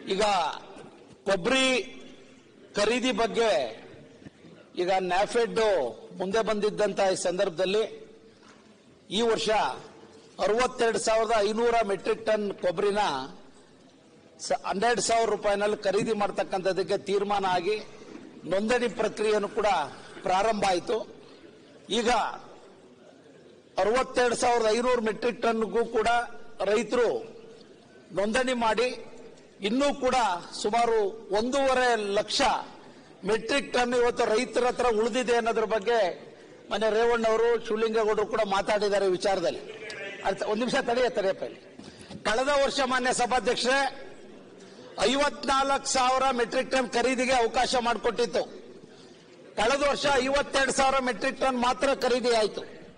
ಈಗ ಕೊಬ್ಬರಿ ಖರೀದಿ ಬಗ್ಗೆ ಈಗ ನ್ಯಾಫೆಡ್ ಮುಂದೆ ಬಂದಿದ್ದಂತ ಈ ಸಂದರ್ಭದಲ್ಲಿ ಈ ವರ್ಷ ಅರವತ್ತೆರಡು ಸಾವಿರದ ಐನೂರ ಮೆಟ್ರಿಕ್ ಟನ್ ಕೊಬ್ಬರಿನ ಹನ್ನೆರಡು ಸಾವಿರ ರೂಪಾಯಿನಲ್ಲಿ ಖರೀದಿ ಮಾಡ್ತಕ್ಕಂಥದ್ದಕ್ಕೆ ತೀರ್ಮಾನ ಆಗಿ ನೋಂದಣಿ ಪ್ರಕ್ರಿಯೆಯನ್ನು ಕೂಡ ಪ್ರಾರಂಭ ಆಯಿತು ಈಗ ಅರವತ್ತೆರಡು ಸಾವಿರದ ಐನೂರು ಮೆಟ್ರಿಕ್ ಟನ್ಗೂ ಕೂಡ ರೈತರು ನೋಂದಣಿ ಮಾಡಿ ಇನ್ನೂ ಕೂಡ ಸುಮಾರು ಒಂದೂವರೆ ಲಕ್ಷ ಮೆಟ್ರಿಕ್ ಟನ್ ಇವತ್ತು ರೈತರ ಹತ್ರ ಉಳಿದಿದೆ ಅನ್ನೋದ್ರ ಬಗ್ಗೆ ಮನೆ ರೇವಣ್ಣವರು ಶಿವಲಿಂಗೇಗೌಡರು ಕೂಡ ಮಾತಾಡಿದ್ದಾರೆ ಈ ವಿಚಾರದಲ್ಲಿ ಅರ್ಥ- ಒಂದ್ ನಿಮಿಷ ತಡೆಯ ತಡೆಯಪ್ಪ ಇಲ್ಲಿ ಕಳೆದ ವರ್ಷ ಮಾನ್ಯ ಸಭಾಧ್ಯಕ್ಷರೇ ಐವತ್ನಾಲ್ಕು ಸಾವಿರ ಮೆಟ್ರಿಕ್ ಟನ್ ಖರೀದಿಗೆ ಅವಕಾಶ ಮಾಡಿಕೊಟ್ಟಿತ್ತು ಕಳೆದ ವರ್ಷ ಐವತ್ತೆರಡು ಸಾವಿರ ಮೆಟ್ರಿಕ್ ಟನ್ ಮಾತ್ರ ಖರೀದಿ ಆಯಿತು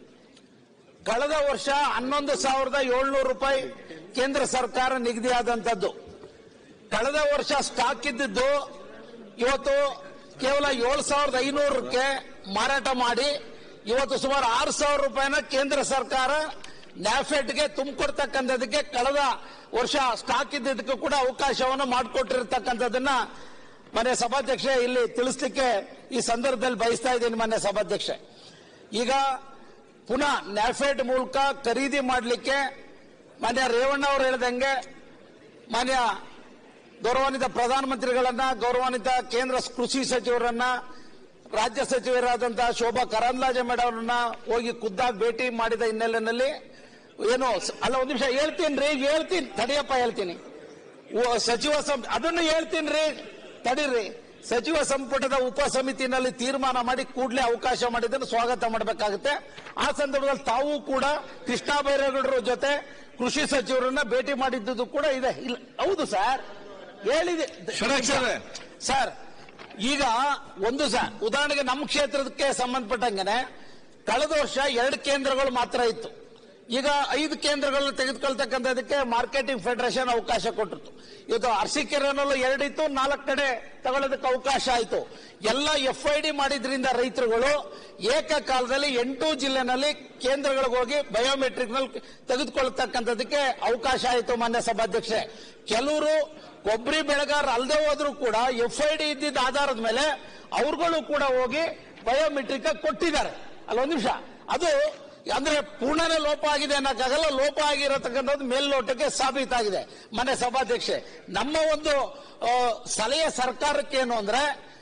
ಕಳೆದ ವರ್ಷ ಹನ್ನೊಂದು ಸಾವಿರದ ಏಳ್ನೂರು ರೂಪಾಯಿ ಕೇಂದ್ರ ಸರ್ಕಾರ ನಿಗದಿಯಾದಂಥದ್ದು ಕಳೆದ ವರ್ಷ ಸ್ಟಾಕ್ ಇದ್ದಿದ್ದು ಇವತ್ತು ಕೇವಲ ಏಳು ಸಾವಿರದ ಐನೂರಕ್ಕೆ ಮಾರಾಟ ಮಾಡಿ ಇವತ್ತು ಸುಮಾರು ಆರು ಸಾವಿರ ರೂಪಾಯಿನ ಕೇಂದ್ರ ಸರ್ಕಾರ ನ್ಯಾಫೆಡ್ಗೆ ತುಂಬಿಕೊಡ್ತಕ್ಕಂಥದಕ್ಕೆ ಕಳೆದ ವರ್ಷ ಸ್ಟಾಕ್ ಇದ್ದಿದ್ದಕ್ಕೂ ಕೂಡ ಅವಕಾಶವನ್ನು ಮಾಡಿಕೊಟ್ಟಿರ್ತಕ್ಕಂಥದ್ದನ್ನ ಮನೆ ಸಭಾಧ್ಯಕ್ಷೆ ಇಲ್ಲಿ ತಿಳಿಸ್ಲಿಕ್ಕೆ ಈ ಸಂದರ್ಭದಲ್ಲಿ ಬಯಸ್ತಾ ಇದ್ದೀನಿ ಮನೆ ಸಭಾಧ್ಯಕ್ಷೆ ಈಗ ಪುನಃ ನ್ಯಾಫೆಡ್ ಮೂಲಕ ಖರೀದಿ ಮಾಡಲಿಕ್ಕೆ ಮಾನ್ಯ ರೇವಣ್ಣ ಅವರು ಹೇಳಿದಂಗೆ ಮಾನ್ಯ ಗೌರವಾನ್ವಿತ ಪ್ರಧಾನಮಂತ್ರಿಗಳನ್ನ ಗೌರವಾನ್ವಿತ ಕೇಂದ್ರ ಕೃಷಿ ಸಚಿವರನ್ನ ರಾಜ್ಯ ಸಚಿವರಾದಂತಹ ಶೋಭಾ ಕರಂದ್ಲಾಜೆ ಮೇಡಮ್ ಅವರನ್ನ ಹೋಗಿ ಖುದ್ದಾಗಿ ಭೇಟಿ ಮಾಡಿದ ಹಿನ್ನೆಲೆಯಲ್ಲಿ ಏನು ಸ- ಅಲ್ಲ ಒಂದ್ ನಿಮಿಷ ಹೇಳ್ತೀನಿ ರೀ ಹೇಳ್ತೀನಿ ತಡಿಯಪ್ಪ ಹೇಳ್ತೀನಿ ಓ- ಸಚಿವ ಸಂಪುಟ ಅದನ್ನು ಹೇಳ್ತೀನಿ ರೀ ತಡೀರಿ ಸಚಿವ ಸಂಪುಟದ ಉಪ ಸಮಿತಿನಲ್ಲಿ ತೀರ್ಮಾನ ಮಾಡಿ ಕೂಡಲೇ ಅವಕಾಶ ಮಾಡಿದ್ದನ್ನು ಸ್ವಾಗತ ಮಾಡಬೇಕಾಗುತ್ತೆ ಆ ಸಂದರ್ಭದಲ್ಲಿ ತಾವು ಕೂಡ ಕೃಷ್ಣ ಬೈರೇಗೌಡರ ಜೊತೆ ಕೃಷಿ ಸಚಿವರನ್ನ ಭೇಟಿ ಮಾಡಿದ್ದು ಕೂಡ ಇದೆ ಇಲ್ಲ ಹೌದು ಸರ್ ಹೇಳಿದೆ ಷಡಕ್ಷರೇ. ಸರ್ ಈಗ ಒಂದು ಸರ್ ಉದಾಹರಣೆಗೆ ನಮ್ಮ ಕ್ಷೇತ್ರಕ್ಕೆ ಸಂಬಂಧಪಟ್ಟಂಗೆನೆ ಕಳೆದ ವರ್ಷ ಎರಡು ಕೇಂದ್ರಗಳು ಮಾತ್ರ ಇತ್ತು ಈಗ ಐದು ಕೇಂದ್ರಗಳನ್ನು ತೆಗೆದುಕೊಳ್ತಕ್ಕಂಥದಕ್ಕೆ ಮಾರ್ಕೆಟಿಂಗ್ ಫೆಡರೇಷನ್ ಅವಕಾಶ ಕೊಟ್ಟಿತ್ತು ಇವತ್ತು ಅರಸೀಕೆರೆನಲ್ಲೂ ಎರಡಿತ್ತು ನಾಲ್ಕು ಕಡೆ ತಗೊಳ್ಳೋದಕ್ಕೆ ಅವಕಾಶ ಆಯಿತು ಎಲ್ಲ ಎಫ್ ಐ ಡಿ ಮಾಡಿದ್ರಿಂದ ರೈತರುಗಳು ಏಕಕಾಲದಲ್ಲಿ ಎಂಟು ಜಿಲ್ಲೆನಲ್ಲಿ ಕೇಂದ್ರಗಳಿಗೆ ಹೋಗಿ ಬಯೋಮೆಟ್ರಿಕ್ ನಲ್ಲಿ ತೆಗೆದುಕೊಳ್ತಕ್ಕಂಥದಕ್ಕೆ ಅವಕಾಶ ಆಯಿತು ಮಾನ್ಯ ಸಭಾಧ್ಯಕ್ಷೆ ಕೆಲವರು ಕೊಬ್ಬರಿ ಬೆಳೆಗಾರರು ಅಲ್ಲದೆ ಹೋದ್ರು ಕೂಡ ಎಫ್ ಐ ಡಿ ಇದ್ದಿದ್ದ ಆಧಾರದ ಮೇಲೆ ಅವ್ರುಗಳು ಕೂಡ ಹೋಗಿ ಬಯೋಮೆಟ್ರಿಕ್ ಕೊಟ್ಟಿದ್ದಾರೆ ಅಲ್ಲ ಒಂದ್ ನಿಮಿಷ ಅದು ಅಂದ್ರೆ ಪೂರ್ಣನೇ ಲೋಪ ಆಗಿದೆ ಅನ್ನಕ್ಕಾಗಲ್ಲ ಲೋಪ ಆಗಿರತಕ್ಕಂಥದ್ದು ಮೇಲ್ನೋಟಕ್ಕೆ ಸಾಬೀತಾಗಿದೆ ಮನೆ ಸಭಾಧ್ಯಕ್ಷೆ ನಮ್ಮ ಒಂದು ಆ, ಸಲಹೆ ಸರ್ಕಾರಕ್ಕೆ ಏನು ಅಂದ್ರೆ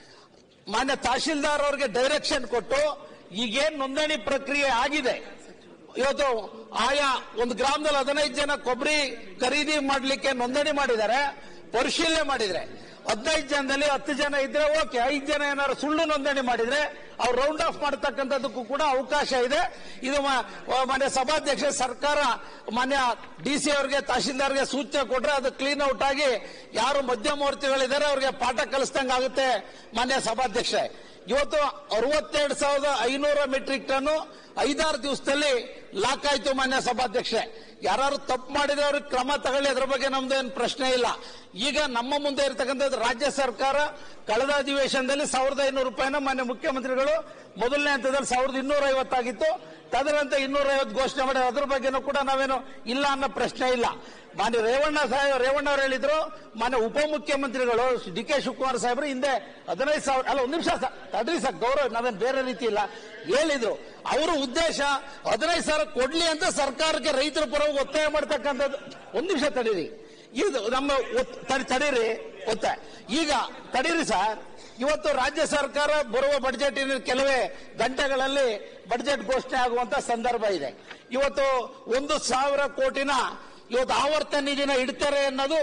ಮಾನ್ಯ ತಹಶೀಲ್ದಾರ್ ಅವರಿಗೆ ಡೈರೆಕ್ಷನ್ ಕೊಟ್ಟು ಈಗೇನ್ ನೋಂದಣಿ ಪ್ರಕ್ರಿಯೆ ಆಗಿದೆ ಇವತ್ತು ಆಯಾ ಒಂದು ಗ್ರಾಮದಲ್ಲಿ ಹದಿನೈದು ಜನ ಕೊಬ್ಬರಿ ಖರೀದಿ ಮಾಡಲಿಕ್ಕೆ ನೋಂದಣಿ ಮಾಡಿದ್ದಾರೆ ಪರಿಶೀಲನೆ ಮಾಡಿದ್ರೆ ಹದಿನೈದು ಜನದಲ್ಲಿ ಹತ್ತು ಜನ ಇದ್ರೆ ಓಕೆ ಐದು ಜನ ಏನಾದ್ರು ಸುಳ್ಳು ನೋಂದಣಿ ಮಾಡಿದ್ರೆ ಅವ್ರು ರೌಂಡ್ ಆಫ್ ಮಾಡತಕ್ಕಂಥದ್ದಕ್ಕೂ ಕೂಡ ಅವಕಾಶ ಇದೆ ಇದು ಮ- ಮಾನ್ಯ ಸಭಾಧ್ಯಕ್ಷ ಸರ್ಕಾರ ಮಾನ್ಯ ಡಿ ಸಿ ಅವರಿಗೆ ತಹಶೀಲ್ದಾರ್ಗೆ ಸೂಚನೆ ಕೊಟ್ರೆ ಅದು ಕ್ಲೀನ್ ಔಟ್ ಆಗಿ ಯಾರು ಮಧ್ಯವರ್ತಿಗಳಿದ್ದಾರೆ ಅವ್ರಿಗೆ ಪಾಠ ಕಲಿಸ್ದಂಗೆ ಆಗುತ್ತೆ ಮಾನ್ಯ ಸಭಾಧ್ಯಕ್ಷೆ ಇವತ್ತು ಅರವತ್ತೆರಡು ಸಾವಿರದ ಐನೂರ ಮೆಟ್ರಿಕ್ ಟನ್ ಐದಾರು ದಿವಸದಲ್ಲಿ ಲಾಕ್ ಆಯ್ತು ಮಾನ್ಯ ಸಭಾಧ್ಯಕ್ಷೆ ಯಾರು ತಪ್ಪು ಮಾಡಿದ್ರೆ ಅವ್ರಿಗೆ ಕ್ರಮ ತಗೊಳ್ಳಿ ಅದ್ರ ಬಗ್ಗೆ ನಮ್ದು ಏನು ಪ್ರಶ್ನೆ ಇಲ್ಲ ಈಗ ನಮ್ಮ ಮುಂದೆ ಇರತಕ್ಕಂಥದ್ದು ರಾಜ್ಯ ಸರ್ಕಾರ ಕಳೆದ ಅಧಿವೇಶನದಲ್ಲಿ ಸಾವಿರದ ಐನೂರು ರೂಪಾಯಿನ ಮಾನ್ಯ ಮುಖ್ಯಮಂತ್ರಿಗಳು ಮೊದಲನೇ ಹಂತದಲ್ಲಿ ಸಾವಿರದ ಇನ್ನೂರ ಐವತ್ತಾಗಿತ್ತು ತದನಂತರ ಇನ್ನೂರ ಐವತ್ತು ಘೋಷಣೆ ಮಾಡಿ ಅದ್ರ ಬಗ್ಗೆನೂ ಕೂಡ ನಾವೇನು ಇಲ್ಲ ಅನ್ನೋ ಪ್ರಶ್ನೆ ಇಲ್ಲ ಮಾನ್ಯ ರೇವಣ್ಣ ಸಾಹೇಬ್ ರೇವಣ್ಣ ಅವರು ಹೇಳಿದ್ರು ಮಾನ್ಯ ಉಪಮುಖ್ಯಮಂತ್ರಿಗಳು ಡಿ ಕೆ ಶಿವಕುಮಾರ್ ಸಾಹೇಬರು ಹಿಂದೆ ಹದಿನೈದು ಸಾವಿರ ಅಲ್ಲ ಒಂದು ನಿಮಿಷ ತಡ್ರಿ ಸರ್ ಗೌರವ ನಾವೇನು ಬೇರೆ ರೀತಿ ಇಲ್ಲ ಹೇಳಿದ್ರು ಅವರ ಉದ್ದೇಶ ಹದಿನೈದು ಸಾವಿರ ಕೊಡ್ಲಿ ಅಂತ ಸರ್ಕಾರಕ್ಕೆ ರೈತರ ಪರವಾಗಿ ಒತ್ತಾಯ ಮಾಡ್ತಕ್ಕಂಥದ್ದು ಒಂದು ನಿಮಿಷ ತಡೀರಿ ಇದು ನಮ್ಮ ಒತ್- ತಡಿ- ತಡೀರಿ ಒತ್ತಾಯ ಈಗ ತಡೀರಿ ಸರ್ ಇವತ್ತು ರಾಜ್ಯ ಸರ್ಕಾರ ಬರುವ ಬಡ್ಜೆಟಿನ ಕೆಲವೇ ಗಂಟೆಗಳಲ್ಲಿ ಬಡ್ಜೆಟ್ ಘೋಷಣೆ ಆಗುವಂತ ಸಂದರ್ಭ ಇದೆ ಇವತ್ತು ಒಂದು ಸಾವಿರ ಕೋಟಿನ ಇವತ್ತು ಆವರ್ತ ನಿಧಿನ ಇಡ್ತಾರೆ ಅನ್ನೋದು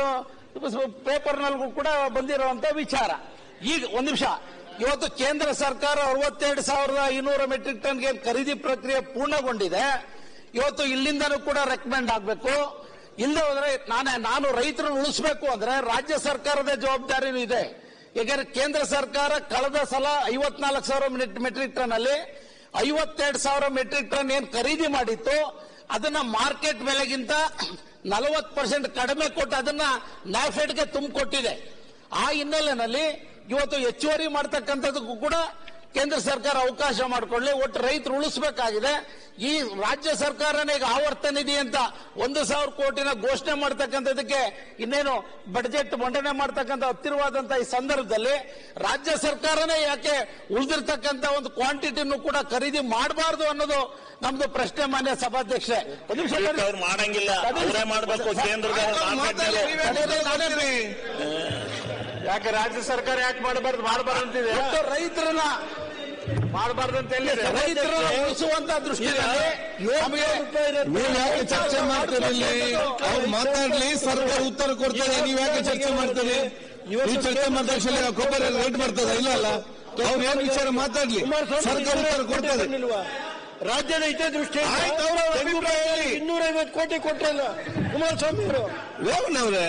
ಪೇಪರ್ನಲ್ಗೂ ಕೂಡ ಬಂದಿರುವಂತ ವಿಚಾರ ಈಗ ಒಂದ್ ನಿಮಿಷ ಇವತ್ತು ಕೇಂದ್ರ ಸರ್ಕಾರ ಅರವತ್ತೆರಡು ಸಾವಿರದ ಐನೂರ ಮೆಟ್ರಿಕ್ ಟನ್ಗೆ ಖರೀದಿ ಪ್ರಕ್ರಿಯೆ ಪೂರ್ಣಗೊಂಡಿದೆ ಇವತ್ತು ಇಲ್ಲಿಂದನೂ ಕೂಡ ರೆಕಮೆಂಡ್ ಆಗಬೇಕು ಇಲ್ಲದೆ ಹೋದ್ರೆ ನಾನೇ ನಾನು ರೈತರನ್ನು ಉಳಿಸಬೇಕು ಅಂದ್ರೆ ರಾಜ್ಯ ಸರ್ಕಾರದ ಜವಾಬ್ದಾರಿನೂ ಇದೆ ಯಾಕಂದ್ರೆ ಕೇಂದ್ರ ಸರ್ಕಾರ ಕಳೆದ ಸಲ ಐವತ್ನಾಲ್ಕು ಸಾವಿರ ಮೆಟ್ರಿಕ್ ಟನ್ ಅಲ್ಲಿ ಐವತ್ತೆರಡು ಸಾವಿರ ಮೆಟ್ರಿಕ್ ಟನ್ ಏನ್ ಖರೀದಿ ಮಾಡಿತ್ತು ಅದನ್ನ ಮಾರ್ಕೆಟ್ ಬೆಲೆಗಿಂತ ನಲವತ್ತು ಪರ್ಸೆಂಟ್ ಕಡಿಮೆ ಕೊಟ್ಟು ಅದನ್ನ ನ್ಯಾಫೆಡ್ಗೆ ತುಂಬಿಕೊಟ್ಟಿದೆ ಆ ಹಿನ್ನೆಲೆಯಲ್ಲಿ ಇವತ್ತು ಹೆಚ್ಚುವರಿ ಮಾಡ್ತಕ್ಕಂಥದ್ದಕ್ಕೂ ಕೂಡ ಕೇಂದ್ರ ಸರ್ಕಾರ ಅವಕಾಶ ಮಾಡಿಕೊಳ್ಳಿ ಒಟ್ಟು ರೈತರು ಉಳಿಸಬೇಕಾಗಿದೆ ಈ ರಾಜ್ಯ ಸರ್ಕಾರನೇ ಈಗ ಆವರ್ತ ನಿಧಿ ಅಂತ ಒಂದು ಸಾವಿರ ಕೋಟಿನ ಘೋಷಣೆ ಮಾಡ್ತಕ್ಕಂಥದಕ್ಕೆ ಇನ್ನೇನು ಬಡ್ಜೆಟ್ ಮಂಡನೆ ಮಾಡ್ತಕ್ಕಂಥ ಹತ್ತಿರವಾದಂತಹ ಈ ಸಂದರ್ಭದಲ್ಲಿ ರಾಜ್ಯ ಸರ್ಕಾರನೇ ಯಾಕೆ ಉಳಿದಿರ್ತಕ್ಕಂಥ ಒಂದು ಕ್ವಾಂಟಿಟಿನೂ ಕೂಡ ಖರೀದಿ ಮಾಡಬಾರ್ದು ಅನ್ನೋದು ನಮ್ದು ಪ್ರಶ್ನೆ ಮಾನ್ಯ ಸಭಾಧ್ಯಕ್ಷೆ ಒಂದು ನಿಮಿಷ ತಡಿ. ಅವ್ರು ಮಾಡಂಗಿಲ್ಲ ಅವರೇ ಮಾಡ್ಬೇಕು ಕೇಂದ್ರದವ್ರು ಮಾಡ್ಬೇಕು. ಯಾಕೆ ರಾಜ್ಯ ಸರ್ಕಾರ ಯಾಕೆ ಮಾಡಬಾರ್ದು ಮಾಡಬಾರ್ದು ಅಂತಿದೆ ಒಟ್ಟು ರೈತರನ್ನ ಮಾಡಬಾರ್ದು ಅಂತ ಹೇಳಿದೆ ರೈತರನ್ನ ಉಳಿಸುವಂತ ದೃಷ್ಟಿಯಲ್ಲಿ ನಮಗೆ ನೀವ್ ಯಾಕೆ ಚರ್ಚೆ ಮಾಡ್ತೀರಿ ಇಲ್ಲಿ ಅವ್ರು ಮಾತಾಡ್ಲಿ ಸರ್ಕಾರ ಉತ್ತರ ಕೊಡ್ತದೆ ನೀವ್ ಯಾಕೆ ಚರ್ಚೆ ಮಾಡ್ತೀರಿ ನೀವು ಚರ್ಚೆ ಮಾಡಿದ ತಕ್ಷಣ ಕೊಬ್ಬರಿ ರೇಟ್ ಬರ್ತದ ಇಲ್ಲ ಅಲ್ಲ ಅವ್ರು ಏನ್ ವಿಚಾರ ಮಾತಾಡ್ಲಿ ಸರ್ಕಾರ ಉತ್ತರ ಕೊಡ್ತದೆ ರಾಜ್ಯದ ಹಿತದೃಷ್ಟಿ ಆಯ್ತು, ಅವ್ರ ಅಭಿಪ್ರಾಯ ಹೇಳಿ. ಇನ್ನೂರ ಐವತ್ತು ಕೋಟಿ ಕೊಟ್ರಲ್ಲ ಕುಮಾರಸ್ವಾಮಿ ಅವರು ರೇವಣ್ಣವ್ರೆ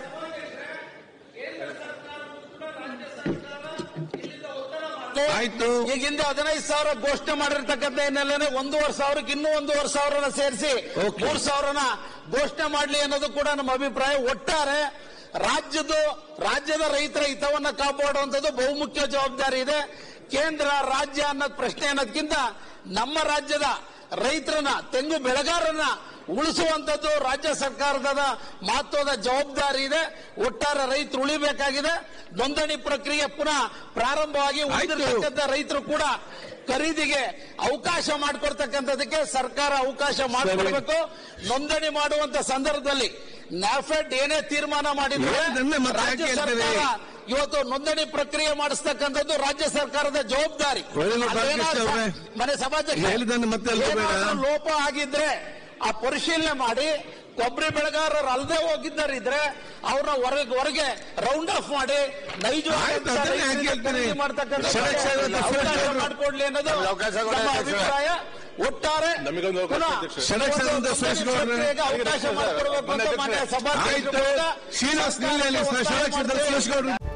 ಆಯ್ತು ಈಗ ಹಿಂದೆ ಹದಿನೈದು ಸಾವಿರ ಘೋಷಣೆ ಮಾಡಿರ್ತಕ್ಕಂಥ ಹಿನ್ನೆಲೆನೆ ಒಂದೂವರೆ ಸಾವಿರಕ್ಕೆ ಇನ್ನೂ ಒಂದೂವರೆ ಸಾವಿರನ ಸೇರಿಸಿ Okay. ಮೂರ್ ಸಾವಿರನ ಘೋಷಣೆ ಮಾಡಲಿ ಅನ್ನೋದು ಕೂಡ ನಮ್ಮ ಅಭಿಪ್ರಾಯ ಒಟ್ಟಾರೆ ರಾಜ್ಯದ ರಾಜ್ಯದ ರೈತರ ಹಿತವನ್ನ ಕಾಪಾಡುವಂಥದ್ದು ಬಹುಮುಖ್ಯ ಜವಾಬ್ದಾರಿ ಇದೆ ಕೇಂದ್ರ ರಾಜ್ಯ ಅನ್ನೋದು ಪ್ರಶ್ನೆ ಅನ್ನೋದಕ್ಕಿಂತ ನಮ್ಮ ರಾಜ್ಯದ ರೈತರನ್ನ ತೆಂಗು ಬೆಳೆಗಾರರನ್ನ ಉಳಿಸುವಂತದ್ದು ರಾಜ್ಯ ಸರ್ಕಾರದ ಮಹತ್ವದ ಜವಾಬ್ದಾರಿ ಇದೆ ಒಟ್ಟಾರೆ ರೈತರು ಉಳಿಬೇಕಾಗಿದೆ ನೋಂದಣಿ ಪ್ರಕ್ರಿಯೆ ಪುನಃ ಪ್ರಾರಂಭವಾಗಿ ಉಳಿದಿರ್ತಕ್ಕಂಥ ರೈತರು ಕೂಡ ಖರೀದಿಗೆ ಅವಕಾಶ ಮಾಡಿಕೊಡ್ತಕ್ಕಂಥದಕ್ಕೆ ಸರ್ಕಾರ ಅವಕಾಶ ಮಾಡಿಕೊಡ್ಬೇಕು ನೋಂದಣಿ ಮಾಡುವಂತ ಸಂದರ್ಭದಲ್ಲಿ ನ್ಯಾಫೆಡ್ ಏನೇ ತೀರ್ಮಾನ ಮಾಡಿದ್ರೆ ಹೇಳಿದ್ದನ್ನೇ ಮತ್ತೆ ರಾಜ್ಯ ಯಾಕೆ ಹೇಳ್ತೀರಿ? ಸರ್ಕಾರ ಇವತ್ತು ನೋಂದಣಿ ಪ್ರಕ್ರಿಯೆ ಮಾಡಿಸ್ತಕ್ಕಂಥದ್ದು ರಾಜ್ಯ ಸರ್ಕಾರದ ಜವಾಬ್ದಾರಿ ಒಳ್ಳೆಯ ಅದೇನಾದ್ರು ಅವ್ರೆ. ಮನೆ ಸಭಾಧ್ಯಕ್ಷ ಹೇಳಿದ್ದನ್ನು ಮತ್ತೆ ಅಲ್ವೇ ಬೇಡ? ಏನಾದ್ರೂ ಲೋಪ ಆಗಿದ್ರೆ ಆ ಪರಿಶೀಲನೆ ಮಾಡಿ ಕೊಬ್ಬರಿ ಬೆಳೆಗಾರರು ಅಲ್ಲದೆ ಹೋಗಿದ್ದರಿದ್ರೆ ಅವ್ರನ್ನ ಹೊರಗೆ ಹೊರಗೆ ರೌಂಡ್ ಆಫ್ ಮಾಡಿ ಆಯ್ತು, ಅದನ್ನೇ ಯಾಕೆ ಹೇಳ್ತೀರಿ? ಸೆಲೆಕ್ಷನ್ ಆಗುತ್ತೆ, ಸೆಲೆಕ್ಷನ್ ಮಾಡಿಕೊಡ್ಲಿ ಅನ್ನೋದು ನಮ್ಗೆ ಅವಕಾಶ ಕೊಡಿ, ನಮ್ಮ ಅಧ್ಯಕ್ಷರೇ. ಅಭಿಪ್ರಾಯ ಒಟ್ಟಾರೆ ನಮಗೊಂದು ಅವಕಾಶ, ಪುನಃ ಅಧ್ಯಕ್ಷರೇ. ಸೆಲೆಕ್ಷನ್ ಅಂತ ಸುರೇಶ್ ಗೌಡ್ರೆ. ಪ್ರಕ್ರಿಯೆಗೆ ಅವಕಾಶ ಮಾಡಿಕೊಡ್ಬೇಕು ಅಂತ ಮಾನ್ಯ ಆಯ್ತು ಸಭಾಧ್ಯಕ್ಷರು ಕೂಡ ಶ್ರೀನಿವಾಸ್ ನಿಲ್ಲಿ ಅಲ್ಲಿ ಸೆಲೆಕ್ಷನ್ ಸುರೇಶ್ ಗೌಡ್ರು